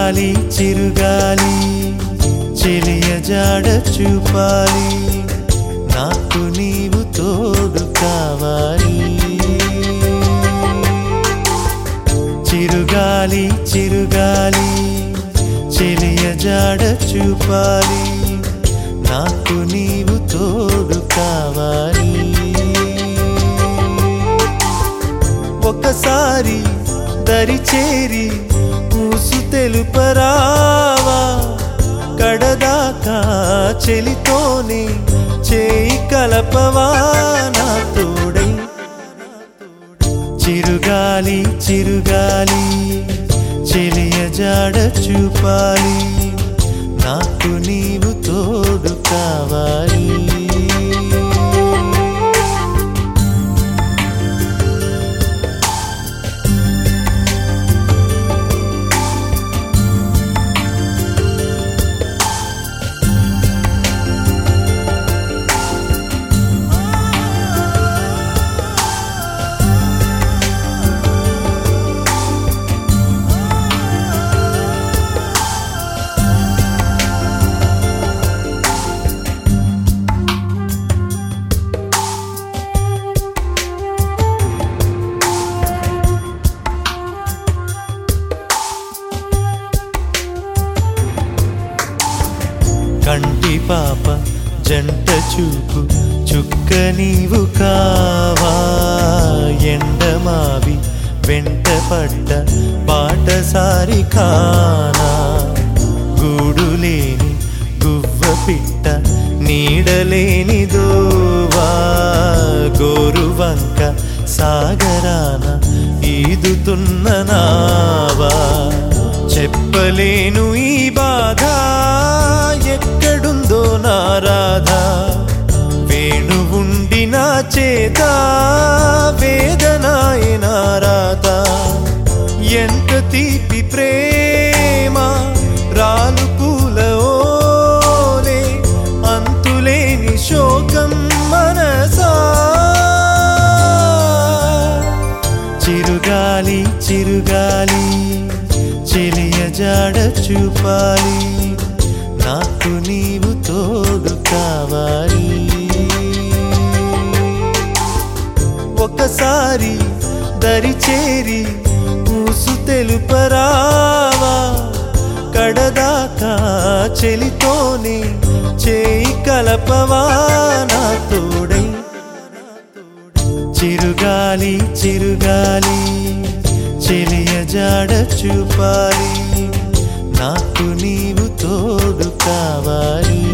చిరుగాలి చిరుగాలి చెలియ జాడ చూపాలి నాకు నీవు తోడు కావాలి చిరుగాలి చిరుగాలి చెలియ జాడ చూపాలి నాకు నీవు తోడు కావాలి ఒకసారి దరి చేరి ఊసు తెలుపరావా కడదాకా చెలితోనే చేయి కలపవా నా తోడై చిరుగాలి చిరుగాలి చెలియ జాడ చూపాలి నాకు నీవు తోడు కావాలి కంటి పాప జంట చూపు చుక్క నీవు కావా ఎండమావి వెంట పడ్డ బాటసారి కానా గూడు లేని గువ్వ పిట్ట నీడలేని దోవా గోరు వంక సాగరాన ఈదుతున్న నావా చెప్పలేను ఈ బాధ ఎక్కడుందో నా రాధ వేణు ఉండి నా చేత వేదనాయ నా రాధ ఎంత తీపి ప్రేమ రాలు పూల ఓలే అంతులేని శోకం మనసా చిరుగాలి చిరుగాలి చెలియ జాడ చూపాలి నాకు నీవు తోడు కావాలి ఒకసారి దరి చేరి ఊసు తెలుపరావా కడదాకా చెలితోనే చేయి కలపవా నా తోడై చిరుగాలి చిరుగాలి చెలియ జాడ చూపాలి నాకు నీవు తోడు కావాలి